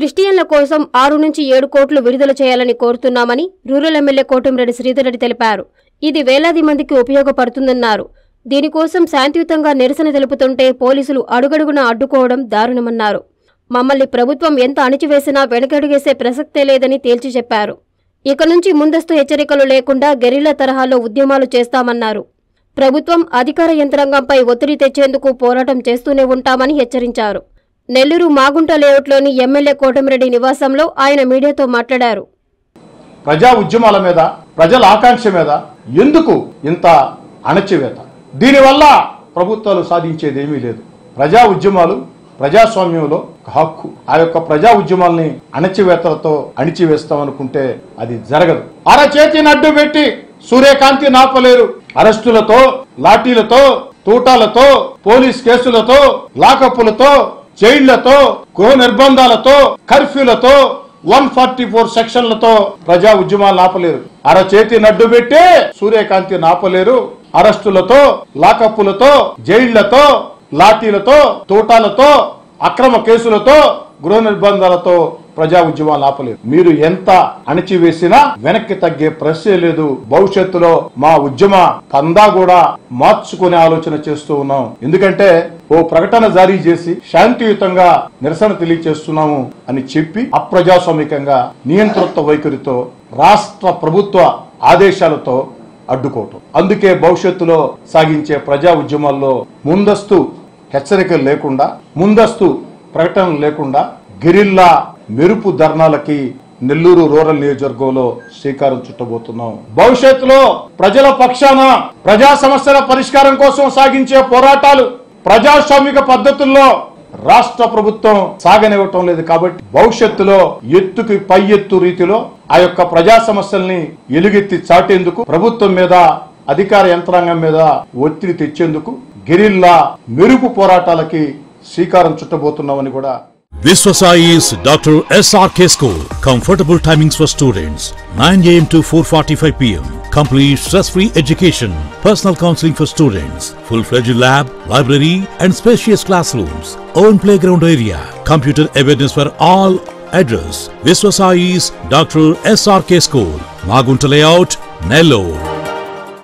క్రిస్టియన్ల కోసం ఆరు నుంచి ఏడు కోట్లు విడుదల చేయాలని కోరుతున్నామని రూరల్ ఎమ్మెల్యే కోటంరెడ్డి శ్రీధర్ రెడ్డి తెలిపారు ఇది వేలాది మందికి ఉపయోగపడుతుందన్నారు దీనికోసం శాంతియుతంగా నిరసన తెలుపుతుంటే పోలీసులు అడుగడుగునా అడ్డుకోవడం దారుణమన్నారు మమ్మల్ని ప్రభుత్వం ఎంత అణిచివేసినా వెనకడుగేసే ప్రసక్తే లేదని తేల్చి చెప్పారు ఇక నుంచి ముందస్తు హెచ్చరికలు లేకుండా గెరిల్లా తరహాలో ఉద్యమాలు చేస్తామన్నారు ప్రభుత్వం అధికార యంత్రాంగంపై ఒత్తిడి తెచ్చేందుకు పోరాటం చేస్తూనే ఉంటామని హెచ్చరించారు నెల్లూరు మాగుంట లేఅవుట్లోని ఎమ్మెల్యే కోటమిరెడ్డి నివాసంలో ఆయన మీడియాతో మాట్లాడారు ప్రజా ఉద్యమాల మీద ప్రజల ఆకాంక్ష మీద ఎందుకు ఇంత అణచివేత దీనివల్ల ప్రభుత్వాలు సాధించేది ఏమీ లేదు ప్రజా ఉద్యమాలు ప్రజాస్వామ్యంలో ఒక హక్కు ఆ యొక్క ప్రజా ఉద్యమాల్ని అణచివేతలతో అణిచివేస్తామనుకుంటే అది జరగదు అరచేతిని అడ్డు పెట్టి సూర్యకాంతి నాపలేరు అరెస్టులతో లాఠీలతో తూటాలతో పోలీస్ కేసులతో లాకప్పులతో జైళ్లతో గృహ నిర్బంధాలతో కర్ఫ్యూలతో వన్ ఫార్టీ ఫోర్ సెక్షన్లతో ప్రజా ఉద్యమాలు ఆపలేరు అరచేతి నడ్డు పెట్టే సూర్యకాంతి నాపలేరు అరెస్టులతో లాకప్పులతో జైళ్లతో లాఠీలతో తూటాలతో అక్రమ కేసులతో గృహ నిర్బంధాలతో ప్రజా ఉద్యమాలు ఆపలేరు మీరు ఎంత అణిచివేసినా వెనక్కి తగ్గే ప్రశ్నే లేదు భవిష్యత్తులో మా ఉద్యమ పందా కూడా మార్చుకునే ఆలోచన చేస్తూ ఉన్నాం ఎందుకంటే ఓ ప్రకటన జారీ చేసి శాంతియుతంగా నిరసన తెలియజేస్తున్నాము అని చెప్పి అప్రజాస్వామికంగా నియంతృత్వ వైఖరితో రాష్ట్ర ప్రభుత్వ ఆదేశాలతో అడ్డుకోవటం అందుకే భవిష్యత్తులో సాగించే ప్రజా ఉద్యమాల్లో ముందస్తు హెచ్చరికలు లేకుండా ముందస్తు ప్రకటనలు లేకుండా గిరిల్లా మెరుపు ధర్నాలకి నెల్లూరు రూరల్ నియోజకవర్గంలో శ్రీకారం చుట్టబోతున్నాం భవిష్యత్తులో ప్రజల పక్షాన ప్రజా సమస్యల పరిష్కారం కోసం సాగించే పోరాటాలు ప్రజాస్వామిక పద్ధతుల్లో రాష్ట్ర ప్రభుత్వం సాగనివ్వటం లేదు కాబట్టి భవిష్యత్తులో ఎత్తుకి పై ఎత్తు రీతిలో ఆ యొక్క ప్రజా సమస్యల్ని ఎలుగెత్తి చాటేందుకు ప్రభుత్వం మీద అధికార యంత్రాంగం మీద ఒత్తిడి తెచ్చేందుకు గెరిల్లా మెరుపు పోరాటాలకి శ్రీకారం చుట్టబోతున్నామని కూడా Viswasai is Dr. SRK School. Comfortable timings for students 9 am to 4:45 pm. Complete stress-free education, personal counseling for students, full-fledged lab, library, and spacious classrooms. Own playground area, computer awareness for all. Address: Viswasai is Dr. SRK School, Magunta Layout, Nellore.